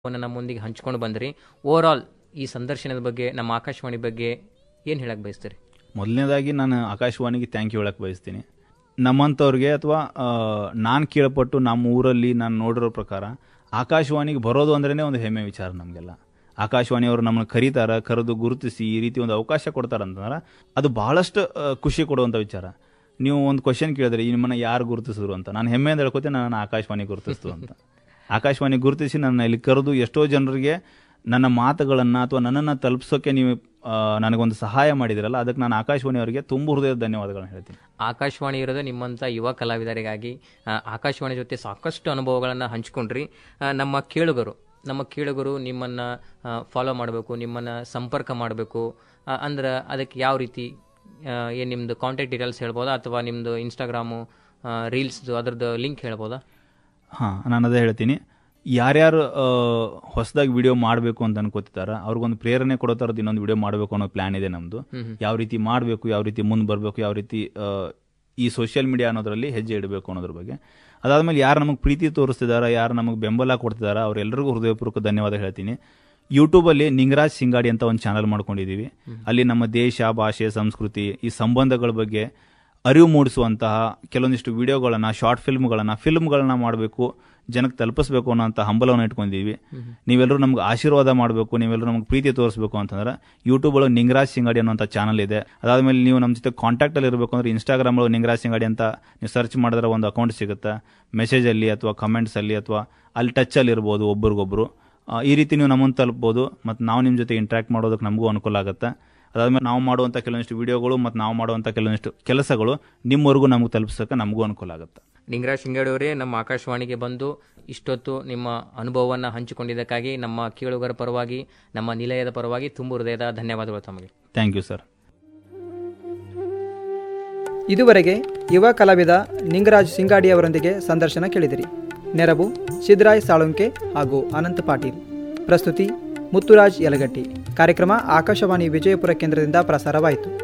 ವನ್ನು ನಮ್ಮೊಂದಿಗೆ ಹಂಚ್ಕೊಂಡು ಬಂದ್ರಿ ಓವರ್ ಆಲ್ ಈ ಸಂದರ್ಶನದ ಬಗ್ಗೆ ನಮ್ಮ ಆಕಾಶವಾಣಿ ಬಗ್ಗೆ ಏನು ಹೇಳಕ್ ಬಯಸ್ತೀರಿ ಮೊದಲನೇದಾಗಿ ನಾನು ಆಕಾಶವಾಣಿಗೆ ಥ್ಯಾಂಕ್ ಯು ಹೇಳಕ್ಕೆ ಬಯಸ್ತೀನಿ ನಮ್ಮಂಥವ್ರಿಗೆ ಅಥವಾ ನಾನು ಕೇಳ್ಪಟ್ಟು ನಮ್ಮ ಊರಲ್ಲಿ ನಾನು ನೋಡಿರೋ ಪ್ರಕಾರ ಆಕಾಶವಾಣಿಗೆ ಬರೋದು ಅಂದ್ರೇ ಒಂದು ಹೆಮ್ಮೆ ವಿಚಾರ ನಮಗೆಲ್ಲ ಆಕಾಶವಾಣಿಯವರು ನಮ್ಮನ್ನು ಕರೀತಾರ ಕರೆದು ಗುರುತಿಸಿ ಈ ರೀತಿ ಒಂದು ಅವಕಾಶ ಕೊಡ್ತಾರೆ ಅಂತಂದ್ರೆ ಅದು ಬಹಳಷ್ಟು ಆ, ಖುಷಿ ಕೊಡುವಂಥ ವಿಚಾರ ನೀವು ಒಂದು ಕ್ವಶನ್ ಕೇಳಿದ್ರೆ ಈ ನಿಮ್ಮನ್ನು ಯಾರು ಗುರುತಿಸಿದ್ರು ಅಂತ ನಾನು ಹೆಮ್ಮೆಯಿಂದ ಹೇಳ್ಕೊತೀನಿ ನನ್ನ ಆಕಾಶವಾಣಿ ಗುರುತಿಸ್ತು ಅಂತ ಆಕಾಶವಾಣಿ ಗುರುತಿಸಿ ನನ್ನ ಇಲ್ಲಿ ಕರೆದು ಎಷ್ಟೋ ಜನರಿಗೆ ನನ್ನ ಮಾತುಗಳನ್ನು ಅಥವಾ ನನ್ನನ್ನು ತಲುಪಿಸೋಕೆ ನೀವು ಆ, ನನಗೊಂದು ಸಹಾಯ ಮಾಡಿದಿರಲ್ಲ ಅದಕ್ಕೆ ನಾನು ಆಕಾಶವಾಣಿಯವರಿಗೆ ತುಂಬ ಹೃದಯದ ಧನ್ಯವಾದಗಳನ್ನು ಹೇಳ್ತೀನಿ ಆಕಾಶವಾಣಿ ಇರೋದು ನಿಮ್ಮಂಥ ಯುವ ಕಲಾವಿದರಿಗಾಗಿ ಆ, ಆಕಾಶವಾಣಿ ಜೊತೆ ಸಾಕಷ್ಟು ಅನುಭವಗಳನ್ನು ಹಂಚ್ಕೊಂಡ್ರಿ ಆ, ನಮ್ಮ ಕೇಳುಗರು ನಮ್ಮ ಕೇಳುಗರು ನಿಮ್ಮನ್ನು ಫಾಲೋ ಮಾಡಬೇಕು ನಿಮ್ಮನ್ನು ಸಂಪರ್ಕ ಮಾಡಬೇಕು ಅಂದ್ರೆ ಅದಕ್ಕೆ ಯಾವ ರೀತಿ ಏನು ನಿಮ್ಮದು ಕಾಂಟ್ಯಾಕ್ಟ್ ಡೀಟೇಲ್ಸ್ ಹೇಳ್ಬೋದಾ ಅಥವಾ ನಿಮ್ಮದು ಇನ್ಸ್ಟಾಗ್ರಾಮು ರೀಲ್ಸ್ದು ಅದ್ರದ್ದು ಲಿಂಕ್ ಹೇಳ್ಬೋದಾ ಹಾಂ ನಾನು ಅದೇ ಹೇಳ್ತೀನಿ ಯಾರ್ಯಾರು ಹೊಸದಾಗಿ ವಿಡಿಯೋ ಮಾಡಬೇಕು ಅಂತ ಅನ್ಕೋತಿದ್ದಾರೆ ಅವ್ರಿಗೊಂದು ಪ್ರೇರಣೆ ಕೊಡೋ ಥರದ್ದು ಇನ್ನೊಂದು ವಿಡಿಯೋ ಮಾಡಬೇಕು ಅನ್ನೋ ಪ್ಲಾನ್ ಇದೆ ನಮ್ಮದು ಯಾವ ರೀತಿ ಮಾಡಬೇಕು ಯಾವ ರೀತಿ ಮುಂದೆ ಬರಬೇಕು ಯಾವ ರೀತಿ ಆ, ಈ ಸೋಷಿಯಲ್ ಮೀಡಿಯಾ ಅನ್ನೋದರಲ್ಲಿ ಹೆಜ್ಜೆ ಇಡಬೇಕು ಅನ್ನೋದ್ರ ಬಗ್ಗೆ ಅದಾದಮೇಲೆ ಯಾರು ನಮಗೆ ಪ್ರೀತಿ ತೋರಿಸ್ತಿದ್ದಾರೆ ಯಾರು ನಮಗೆ ಬೆಂಬಲ ಕೊಡ್ತಿದ್ದಾರೆ ಅವರೆಲ್ಲರಿಗೂ ಹೃದಯಪೂರ್ವಕ ಧನ್ಯವಾದ ಹೇಳ್ತೀನಿ ಯೂಟ್ಯೂಬಲ್ಲಿ ನಿಂಗರಾಜ್ ಸಿಂಗಾಡಿ ಅಂತ ಒಂದು ಚಾನಲ್ ಮಾಡ್ಕೊಂಡಿದ್ದೀವಿ ಅಲ್ಲಿ ನಮ್ಮ ದೇಶ ಭಾಷೆ ಸಂಸ್ಕೃತಿ ಈ ಸಂಬಂಧಗಳ ಬಗ್ಗೆ ಅರಿವು ಮೂಡಿಸುವಂತಹ ಕೆಲವೊಂದಿಷ್ಟು ವಿಡಿಯೋಗಳನ್ನು ಶಾರ್ಟ್ ಫಿಲ್ಮ್ಗಳನ್ನು ಫಿಲ್ಮ್ಗಳನ್ನ ಮಾಡಬೇಕು ಜನಕ್ಕೆ ತಲುಪಿಸ್ಬೇಕು ಅನ್ನೋಂಥ ಹಂಬಲವನ್ನು ಇಟ್ಕೊಂಡಿದ್ದೀವಿ ನೀವೆಲ್ಲರೂ ನಮ್ಗೆ ಆಶೀರ್ವಾದ ಮಾಡಬೇಕು ನೀವೆಲ್ಲರೂ ನಮ್ಗೆ ಪ್ರೀತಿ ತೋರಿಸ್ಬೇಕು ಅಂತಂದ್ರೆ ಯೂಟ್ಯೂಬ್ ಒಳಗೆ ನಿಂಗರಾಜ್ ಸಿಂಗಾಡಿ ಅನ್ನೋಂಥ ಚಾನಲ್ ಇದೆ ಅದಾದಮೇಲೆ ನೀವು ನಮ್ಮ ಜೊತೆ ಕಾಂಟ್ಯಾಕ್ಟಲ್ಲಿ ಇರಬೇಕು ಅಂದ್ರೆ ಇನ್ಸ್ಟಾಗ್ರಾಮ್ ಒಳಗೆ ನಿಂಗರಾಜ್ ಸಿಂಗಾಡಿ ಅಂತ ನೀವು ಸರ್ಚ್ ಮಾಡಿದ್ರೆ ಒಂದು ಅಕೌಂಟ್ ಸಿಗುತ್ತೆ ಮೆಸೇಜಲ್ಲಿ ಅಥವಾ ಕಮೆಂಟ್ಸಲ್ಲಿ ಅಥವಾ ಅಲ್ಲಿ ಟಚ್ಚಲ್ಲಿ ಇರ್ಬೋದು ಒಬ್ರಿಗೊಬ್ರು ಆ, ಈ ರೀತಿ ನೀವು ನಮ್ಮನ್ನು ತಲುಪ್ಬೋದು ಮತ್ತು ನಾವು ನಿಮ್ಮ ಜೊತೆ ಇಂಟ್ರ್ಯಾಕ್ಟ್ ಮಾಡೋದಕ್ಕೆ ನಮಗೂ ಅನುಕೂಲ ಆಗುತ್ತೆ ಅದಾದ್ಮೇಲೆ ನಾವು ಮಾಡುವಂಥ ಕೆಲವೊಂದಿಷ್ಟು ವಿಡಿಯೋಗಳು ಮತ್ತು ನಾವು ಮಾಡುವಂಥ ಕೆಲವೊಂದಿಷ್ಟು ಕೆಲಸಗಳು ನಿಮ್ಮವರೆಗೂ ನಮಗೆ ತಲುಪಿಸೋಕೆ ನಮಗೂ ಅನುಕೂಲ ಆಗುತ್ತೆ ನಿಂಗರಾಜ್ ಶಿಂಗಾಡಿ ಅವರೇ ನಮ್ಮ ಆಕಾಶವಾಣಿಗೆ ಬಂದು ಇಷ್ಟೊತ್ತು ನಿಮ್ಮ ಅನುಭವವನ್ನು ಹಂಚಿಕೊಂಡಿದ್ದಕ್ಕಾಗಿ ನಮ್ಮ ಕೇಳುಗರ ಪರವಾಗಿ ನಮ್ಮ ನಿಲಯದ ಪರವಾಗಿ ತುಂಬ ಹೃದಯದ ಧನ್ಯವಾದಗಳು ತಮಗೆ ಥ್ಯಾಂಕ್ ಯು ಸರ್ ಇದುವರೆಗೆ ಯುವ ಕಲಾವಿದ ನಿಂಗರಾಜ್ ಸಿಂಗಾಡಿ ಅವರೊಂದಿಗೆ ಸಂದರ್ಶನ ಕೇಳಿದಿರಿ ನೆರವು ಸಿದ್ದರಾಯ್ ಸಾಳುಂಕೆ ಹಾಗೂ ಅನಂತ್ ಪಾಟೀಲ್ ಪ್ರಸ್ತುತಿ ಮುತ್ತುರಾಜ್ ಯಲಗಟ್ಟಿ ಕಾರ್ಯಕ್ರಮ ಆಕಾಶವಾಣಿ ವಿಜಯಪುರ ಕೇಂದ್ರದಿಂದ ಪ್ರಸಾರವಾಯಿತು